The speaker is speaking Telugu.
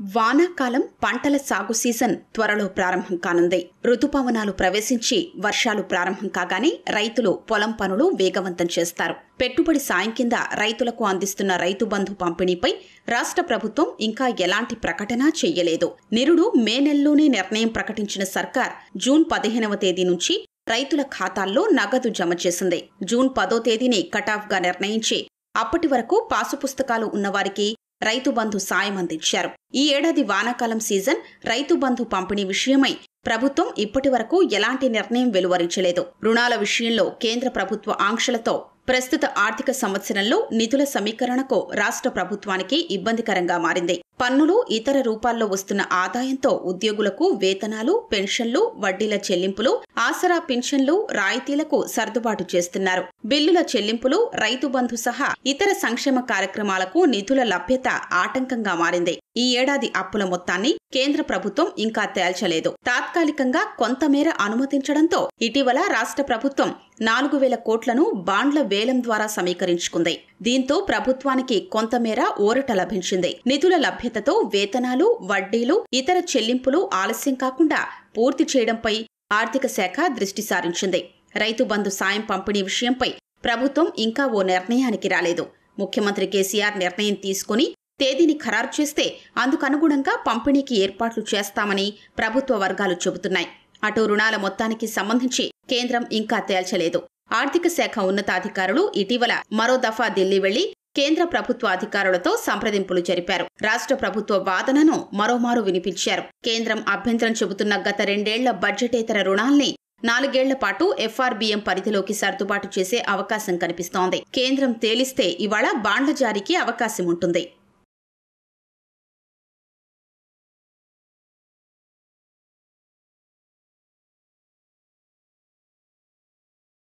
వానాకాలం పంటల సాగు సీజన్ త్వరలో ప్రారంభం కానుంది రుతుపవనాలు ప్రవేశించి వర్షాలు ప్రారంభం కాగానే రైతులు పొలం పనులు వేగవంతం చేస్తారు పెట్టుబడి సాయం కింద రైతులకు అందిస్తున్న రైతు బంధు పంపిణీపై రాష్ట్ర ప్రభుత్వం ఇంకా ఎలాంటి ప్రకటన చేయలేదు నిరుడు మే నెలలోనే నిర్ణయం ప్రకటించిన సర్కార్ జూన్ పదిహేనవ తేదీ నుంచి రైతుల ఖాతాల్లో నగదు జమ చేసింది జూన్ పదో తేదీని కటాఫ్గా నిర్ణయించి అప్పటి వరకు పాసు పుస్తకాలు ఉన్నవారికి రైతు బంధు సాయం అందించారు ఈ ఏడాది వానాకాలం సీజన్ రైతు బంధు పంపిణీ విషయమై ప్రభుత్వం ఇప్పటి వరకు ఎలాంటి నిర్ణయం వెలువరించలేదు రుణాల విషయంలో కేంద్ర ప్రభుత్వ ఆంక్షలతో ప్రస్తుత ఆర్థిక సంవత్సరంలో నిధుల సమీకరణకు రాష్ట్ర ప్రభుత్వానికి ఇబ్బందికరంగా మారింది పన్నులు ఇతర రూపాల్లో వస్తున్న ఆదాయంతో ఉద్యోగులకు వేతనాలు పెన్షన్లు వడ్డీల చెల్లింపులు ఆసరా పింఛన్లు రాయితీలకు సర్దుబాటు చేస్తున్నారు బిల్లుల చెల్లింపులు రైతు బంధు సహా ఇతర సంక్షేమ కార్యక్రమాలకు నిధుల లభ్యత ఆటంకంగా మారింది ఈ ఏడాది అప్పుల మొత్తాన్ని కేంద్ర ప్రభుత్వం ఇంకా తేల్చలేదు తాత్కాలికంగా కొంతమేర అనుమతించడంతో ఇటీవల రాష్ట్ర ప్రభుత్వం నాలుగు వేల కోట్లను బాండ్ల వేలం ద్వారా సమీకరించుకుంది దీంతో ప్రభుత్వానికి కొంతమేర ఊరట లభించింది నిధుల లభ్యతతో వేతనాలు వడ్డీలు ఇతర చెల్లింపులు ఆలస్యం కాకుండా పూర్తి చేయడంపై ఆర్థిక శాఖ దృష్టి సారించింది రైతు బంధు సాయం పంపిణీ విషయంపై ప్రభుత్వం ఇంకా ఓ నిర్ణయానికి రాలేదు ముఖ్యమంత్రి కేసీఆర్ నిర్ణయం తీసుకుని తేదీని ఖరారు చేస్తే అందుకనుగుణంగా పంపిణీకి ఏర్పాట్లు చేస్తామని ప్రభుత్వ వర్గాలు చెబుతున్నాయి అటు రుణాల మొత్తానికి సంబంధించి కేంద్రం ఇంకా తేల్చలేదు ఆర్థిక శాఖ ఉన్నతాధికారులు ఇటీవల మరో దఫా ఢిల్లీ వెళ్లి కేంద్ర ప్రభుత్వ అధికారులతో సంప్రదింపులు జరిపారు రాష్ట్ర ప్రభుత్వ వాదనను మరోమారు వినిపించారు కేంద్రం అభ్యంతరం చెబుతున్న గత రెండేళ్ల బడ్జెటేతర రుణాల్ని నాలుగేళ్ల పాటు ఎఫ్ఆర్బీఎం పరిధిలోకి సర్దుబాటు చేసే అవకాశం కనిపిస్తోంది కేంద్రం తేలిస్తే ఇవాళ బాండ్ల జారీకి అవకాశం ఉంటుంది